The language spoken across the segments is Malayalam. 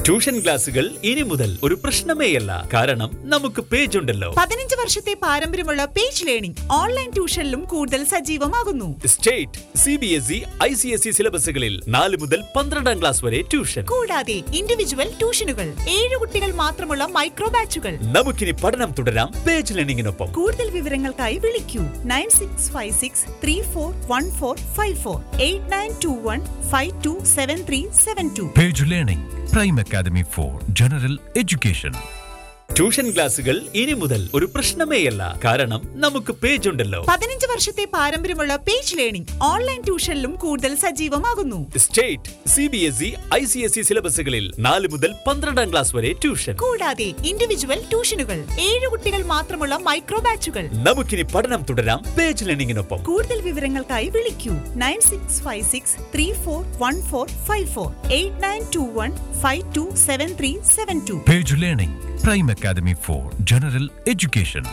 ട്യൂഷൻ ക്ലാസുകൾ ഇനി മുതൽ ഒരു പ്രശ്നമേയല്ല കാരണം നമുക്ക് പേജ് ഉണ്ടല്ലോ പതിനഞ്ച് വർഷത്തെ പാരമ്പര്യമുള്ള പേജ് ലേണിംഗ് ഓൺലൈൻ ട്യൂഷനിലും കൂടുതൽ സജീവമാകുന്നു state C B S E I C S E സിലബസുകളിൽ നാല് മുതൽ പന്ത്രണ്ടാം ക്ലാസ് വരെ ട്യൂഷൻ കൂടാതെ ഇൻഡിവിജ്വൽ ട്യൂഷനുകൾ ഏഴ് കുട്ടികൾ മാത്രമുള്ള മൈക്രോ ബാച്ചുകൾ നമുക്കിനി പഠനം തുടരാം പേജ് ലേണിംഗിനൊപ്പം കൂടുതൽ വിവരങ്ങൾക്കായി വിളിക്കൂ nine six five six three four one four five four eight nine two one five two seven three seven two Page Learning, Prime Academy for General Education. Tuition ക്ലാസുകൾ ഇനി മുതൽ ഒരു പ്രശ്നമേയല്ല കാരണം നമുക്ക് പേജ് ഉണ്ടല്ലോ പതിനഞ്ച് വർഷത്തെ പാരമ്പര്യമുള്ള പേജ് ലേണിംഗ് ഓൺലൈൻ ട്യൂഷനിലും കൂടുതൽ സജീവമാകുന്നു state C B S E I C S E സിലബസുകളിൽ നാല് മുതൽ പന്ത്രണ്ടാം ക്ലാസ് വരെ ട്യൂഷൻ കൂടാതെ ഇൻഡിവിജ്വൽ ട്യൂഷനുകൾ ഏഴ് കുട്ടികൾ മാത്രമുള്ള മൈക്രോ ബാച്ചുകൾ നമുക്കിനി പഠനം തുടരാം പേജ് ലേണിംഗിനൊപ്പം കൂടുതൽ വിവരങ്ങൾക്കായി വിളിക്കൂ nine six five six three four one four five four eight nine two one five two seven three seven two Page Learning, Prime Academy for General Education.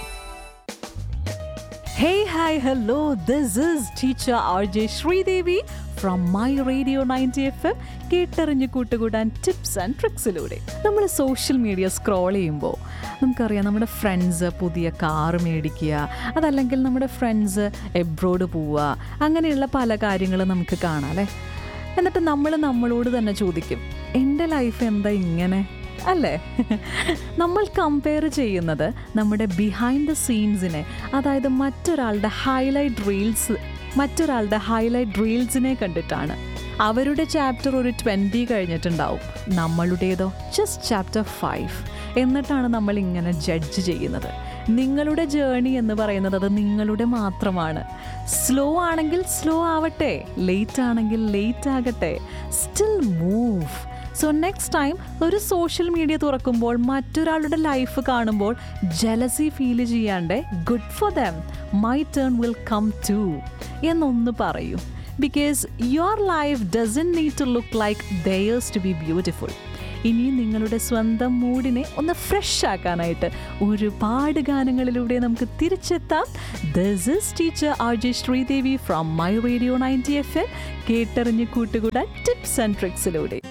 Hey, hi, hello. This is teacher RJ Sridevi from my radio ninety F M കേട്ടറിഞ്ഞ് കൂട്ടുകൂടാൻ ടിപ്സ് ആൻഡ് ട്രിക്സിലൂടെ നമ്മൾ സോഷ്യൽ മീഡിയ സ്ക്രോൾ ചെയ്യുമ്പോൾ നമുക്കറിയാം നമ്മുടെ ഫ്രണ്ട്സ് പുതിയ കാർ മേടിക്കുക അതല്ലെങ്കിൽ നമ്മുടെ ഫ്രണ്ട്സ് എബ്രോഡ് പോവുക അങ്ങനെയുള്ള പല കാര്യങ്ങളും നമുക്ക് കാണാം അല്ലേ എന്നിട്ട് നമ്മൾ നമ്മളോട് തന്നെ ചോദിക്കും എൻ്റെ ലൈഫ് എന്താ ഇങ്ങനെ അല്ലേ നമ്മൾ കമ്പയർ ചെയ്യുന്നത് നമ്മുടെ ബിഹൈൻഡ് ദ സീൻസിനെ അതായത് മറ്റൊരാളുടെ ഹൈലൈറ്റ് റീൽസ് മറ്റൊരാളുടെ ഹൈലൈറ്റ് റീൽസിനെ കണ്ടിട്ടാണ് അവരുടെ ചാപ്റ്റർ ഒരു ട്വൻറ്റി കഴിഞ്ഞിട്ടുണ്ടാവും നമ്മളുടേതോ ജസ്റ്റ് ചാപ്റ്റർ ഫൈവ് എന്നിട്ടാണ് നമ്മൾ ഇങ്ങനെ ജഡ്ജ് ചെയ്യുന്നത് നിങ്ങളുടെ ജേണി എന്ന് പറയുന്നത് അത് നിങ്ങളുടെ മാത്രമാണ് സ്ലോ ആണെങ്കിൽ സ്ലോ ആവട്ടെ ലേറ്റ് ആണെങ്കിൽ ലേറ്റ് ആകട്ടെ still move so next time ഒരു സോഷ്യൽ മീഡിയ തുറക്കുമ്പോൾ മറ്റൊരാളുടെ ലൈഫ് കാണുമ്പോൾ ജലസി ഫീൽ ചെയ്യാണ്ട് good for them my turn will come too എന്നൊന്ന് പറയൂ because your life doesn't need to look like theirs to be beautiful ഇനിയും നിങ്ങളുടെ സ്വന്തം മൂഡിനെ ഒന്ന് ഫ്രഷ് ആക്കാനായിട്ട് ഒരുപാട് ഗാനങ്ങളിലൂടെ നമുക്ക് തിരിച്ചെത്താം this is teacher R J Sridevi from my radio ninety F M കേട്ടറിഞ്ഞ് കൂട്ടുകൂടാൻ ടിപ്സ് ആൻഡ് ട്രിക്സിലൂടെ